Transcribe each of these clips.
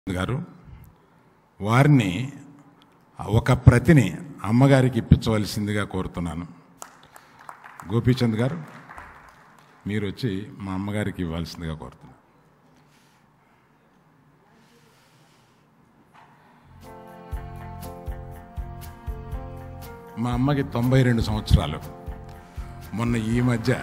గారు వారిని ఒక ప్రతిని అమ్మగారికి ఇప్పించవలసిందిగా కోరుతున్నాను గోపీచంద్ గారు మీరు వచ్చి మా అమ్మగారికి ఇవ్వాల్సిందిగా కోరుతున్నాను మా అమ్మకి తొంభై రెండు సంవత్సరాలు మొన్న ఈ మధ్య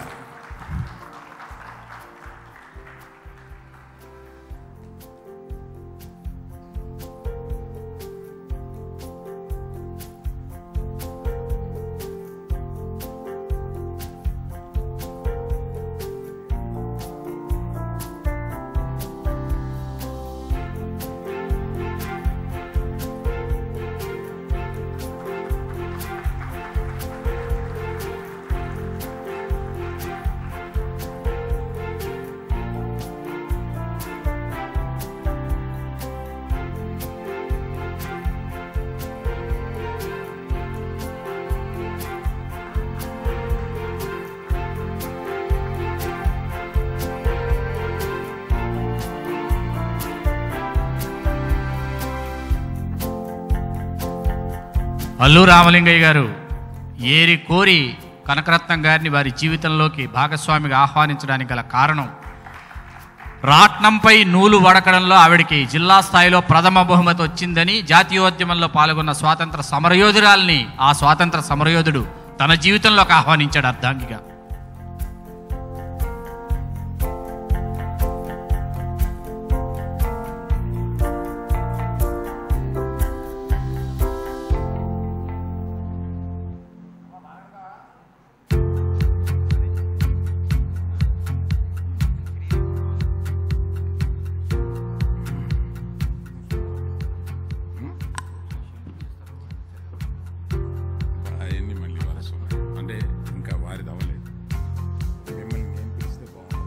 అల్లు రామలింగయ్య గారు ఏరి కోరి కనకరత్నం గారిని వారి జీవితంలోకి భాగస్వామిగా ఆహ్వానించడానికి గల కారణం రాట్నంపై నూలు వడకడంలో ఆవిడికి జిల్లా స్థాయిలో ప్రథమ బహుమతి వచ్చిందని జాతీయోద్యమంలో పాల్గొన్న స్వాతంత్ర సమరయోధురాల్ని ఆ స్వాతంత్ర సమరయోధుడు తన జీవితంలోకి ఆహ్వానించాడు అర్ధాంగిగా